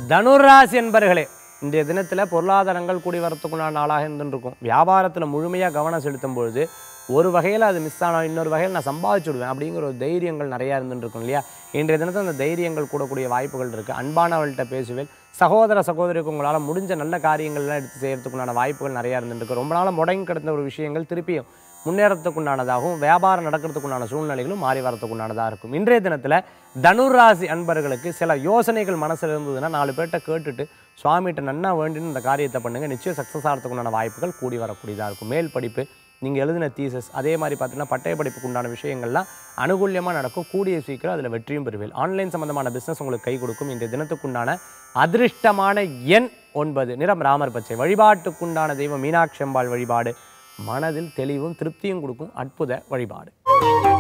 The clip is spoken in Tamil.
தனுராசி என்பர்களே இன்றைய தினத்தில் பொருளாதாரங்கள் கூடி வரத்துக்குண்டான நாளாக இருந்துருக்கும் வியாபாரத்தில் முழுமையாக கவனம் செலுத்தும் பொழுது ஒரு வகையில் அது மிஸ் ஆனால் இன்னொரு வகையில் நான் சம்பாதிச்சு விடுவேன் அப்படிங்கிற ஒரு தைரியங்கள் நிறையா இருந்துருக்கும் இல்லையா இன்றைய தினத்தில் அந்த தைரியங்கள் கூடக்கூடிய வாய்ப்புகள் இருக்குது அன்பானவள்கிட்ட பேசுவேன் சகோதர சகோதரிக்கு உங்களால் முடிஞ்ச நல்ல காரியங்கள்லாம் எடுத்து செய்கிறதுக்குண்டான வாய்ப்புகள் நிறையா இருந்துருக்கு ரொம்ப நாளாக முடங்கி கிடந்த ஒரு விஷயங்கள் திருப்பியும் முன்னேறத்துக்குண்டானதாகவும் வியாபாரம் நடக்கிறதுக்குண்டான சூழ்நிலைகளும் மாறி வரத்துக்குண்டானதாக இருக்கும் இன்றைய தினத்தில் தனுராசி அன்பர்களுக்கு சில யோசனைகள் மனசில் இருந்ததுன்னா நாலு பேர்கிட்ட கேட்டுட்டு சுவாமிகிட்ட நன்னா வேண்டின்னு இந்த காரியத்தை பண்ணுங்கள் நிச்சயம் சக்ஸஸ் ஆகிறதுக்குண்டான வாய்ப்புகள் கூடி வரக்கூடியதாக இருக்கும் மேல் படிப்பு நீங்கள் எழுதின தீசஸ் அதே மாதிரி பார்த்தீங்கன்னா பட்டய படிப்புக்கு உண்டான விஷயங்கள்லாம் அனுகூல்யமாக நடக்கும் கூடிய சீக்கிரம் அதில் வெற்றியும் பெறுவீர்கள் ஆன்லைன் சம்மந்தமான பிஸ்னஸ் உங்களுக்கு கை கொடுக்கும் இன்றைய தினத்துக்குண்டான அதிர்ஷ்டமான எண் ஒன்பது நிறம் ராமர் பச்சை வழிபாட்டுக்குண்டான தெய்வம் மீனாட்சி அம்பாள் வழிபாடு மனதில் தெளிவும் திருப்தியும் கொடுக்கும் அற்புத வழிபாடு